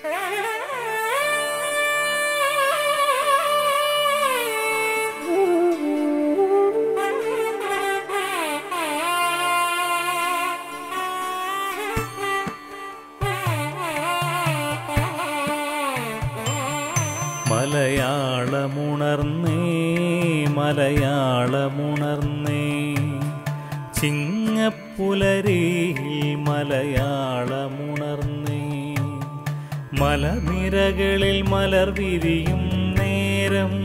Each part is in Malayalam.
മലയാളമുണർന്നേ മലയാളമുണർന്നേ ചിങ്ങപ്പുലരിയിൽ മലയാളമുണർന്നേ മലനിരകളിൽ മലർ വിരിയും നേരം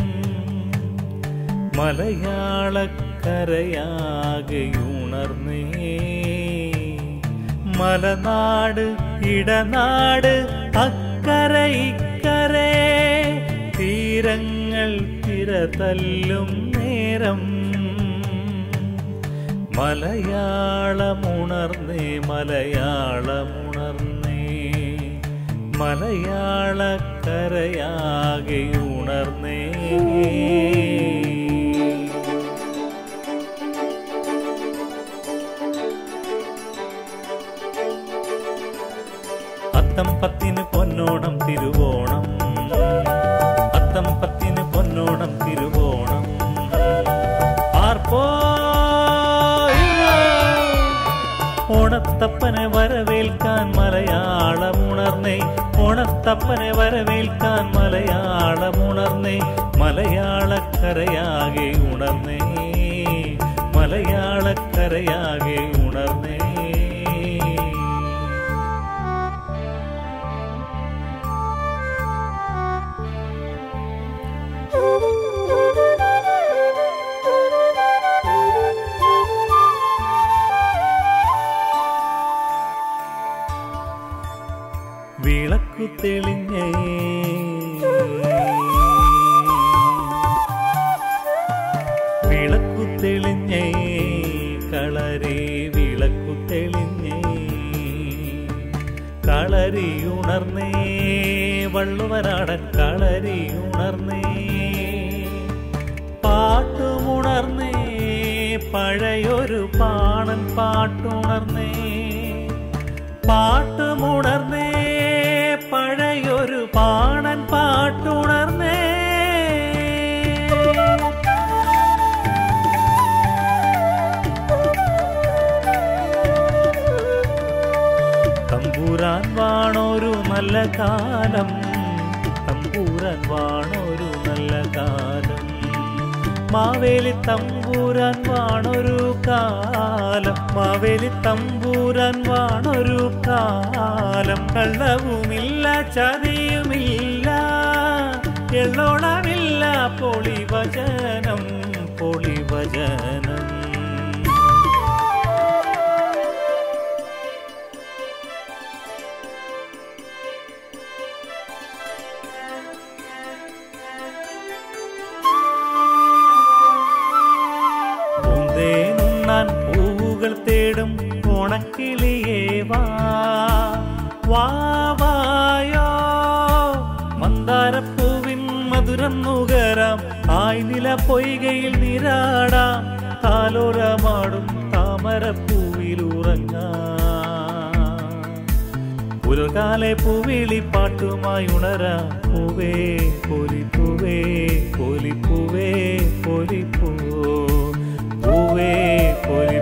മലയാളക്കരയാകെയുണർന്നേ മലനാട് ഇടനാട് അക്കര ഇക്കരെ തീരങ്ങൾ തിരതല്ലും നേരം മലയാളമുണർന്നേ മലയാളമുണർന്നേ മലയാളക്കരയാകെ ഉണർന്നേ അത്തം പത്തിന് പൊന്നോണം തിരുവോണം അത്തം പത്തിന് പൊന്നോണം തിരുവോണം ആർപ്പോ ഓണത്തപ്പനെ വരവേൽക്കാൻ മലയാളമുണർന്നേ ഓണത്തപ്പനെ വരവേൽക്കാൻ മലയാളമുണർന്നേ മലയാളക്കരയാകെ ഉണർന്നേ മലയാളക്കരയാകെ ഉണർന്നേ വിളക്കു തെളിഞ്ഞേ വിളക്കു തെളിഞ്ഞേ കളരെ വിളക്കു തെളിഞ്ഞേ കളരിയുണർന്നേ വള്ളുവനാടൻ കളരിയുണർന്നേ പാട്ടുമുണർന്നേ പഴയൊരു പാണൻ പാട്ടുണർന്നേ പാട്ടുമുണർന്നേ പഴയൊരു പാണൻ പാട്ടുണർന്നേ തമ്പൂരാൻ വാണൊരു നല്ല കാലം തമ്പൂരാൻ വാണൊരു നല്ല കാലം മാവേലി തമ്പൂരാൻ വാണൊരു കാലം മാവേലി തമ്പൂരാൻ വാണൊരു കാലം കള്ളവുമില്ല ചതിയുമില്ല എള്ളോളമില്ല പൊളിവചനം പൊളിവചനം പൂന്തേനുണ്ണാൻ പൂവുകൾ തേടും ഓണക്കിളിയേ വാ വാ വായോ മന്ദാരപ്പൂവിൻ മധുരം നുകരാം ആയ്നില പൊയ്കയിൽ നിരാടാം താലോലമാടും താമരപ്പൂവിലുറങ്ങാം പുലർകാലെ പൂവിളി പാട്ടുമായി ഉണരാ പൂവേ പൊലിപ്പൂവേ പൊലിപ്പൂവേ പൊലിപ്പൂ പൂവേ പൊലി